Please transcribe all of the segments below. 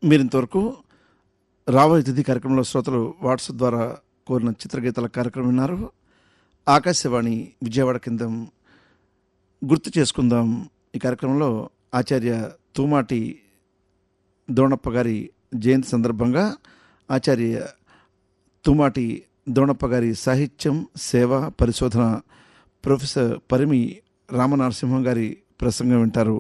మీరు ఇంతవరకు రాబోయే తిథి కార్యక్రమంలో శ్రోతలు వాట్సాప్ ద్వారా కోరిన చిత్రగీతాల కార్యక్రమం విన్నారు ఆకాశవాణి విజయవాడ కిందం గుర్తు చేసుకుందాం ఈ కార్యక్రమంలో ఆచార్య తూమాటి దోణప్ప గారి జయంతి సందర్భంగా ఆచార్య తుమాటి దోణప్ప గారి సాహిత్యం సేవ పరిశోధన ప్రొఫెసర్ పరిమి రామనరసింహం గారి ప్రసంగం వింటారు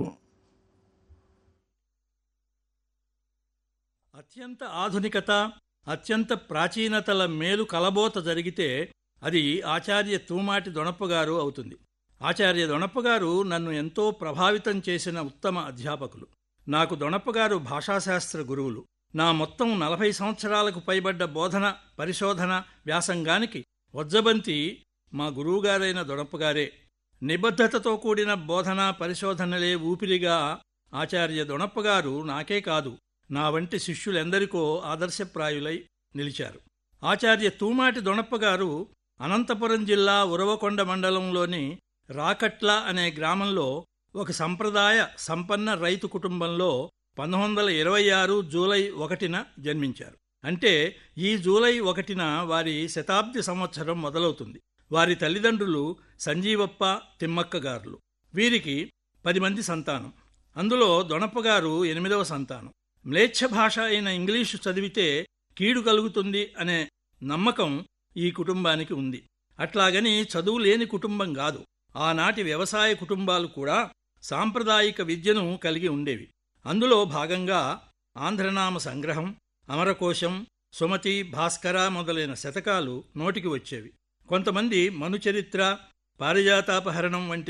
అత్యంత ఆధునికత అత్యంత ప్రాచీనతల మేలు కలబోత జరిగితే అది ఆచార్య తూమాటి దొణప్ప గారు అవుతుంది ఆచార్య దొణప్ప గారు నన్ను ఎంతో ప్రభావితం చేసిన ఉత్తమ అధ్యాపకులు నాకు దొణప్ప గారు భాషాశాస్త్ర గురువులు నా మొత్తం నలభై సంవత్సరాలకు పైబడ్డ బోధన పరిశోధన వ్యాసంగానికి వజ్జబంతి మా గురువుగారైన దొణప్పగారే నిబద్ధతతో కూడిన బోధన పరిశోధనలే ఊపిరిగా ఆచార్య దొణప్పగారు నాకే కాదు నా వంటి శిష్యులెందరికో ఆదర్శప్రాయులై నిలిచారు ఆచార్య తూమాటి దొణప్పగారు అనంతపురం జిల్లా ఉరవకొండ మండలంలోని రాకట్ల అనే గ్రామంలో ఒక సంప్రదాయ సంపన్న రైతు కుటుంబంలో పంతొమ్మిది వందల ఇరవై ఆరు జూలై ఒకటిన జన్మించారు అంటే ఈ జూలై ఒకటిన వారి శతాబ్ది సంవత్సరం మొదలవుతుంది వారి తల్లిదండ్రులు సంజీవప్ప తిమ్మక్క గారులు వీరికి పది మంది సంతానం అందులో దొణప్పగారు ఎనిమిదవ సంతానం మ్లేచ్ఛ భాష అయిన ఇంగ్లీషు చదివితే కీడు కలుగుతుంది అనే నమ్మకం ఈ కుటుంబానికి ఉంది అట్లాగని చదువు లేని కుటుంబం కాదు ఆనాటి వ్యవసాయ కుటుంబాలు కూడా సాంప్రదాయిక విద్యను కలిగి ఉండేవి అందులో భాగంగా ఆంధ్రనామ సంగ్రహం అమరకోశం సుమతి భాస్కర మొదలైన శతకాలు నోటికి వచ్చేవి కొంతమంది మనుచరిత్ర పారిజాతాపహరణం వంటి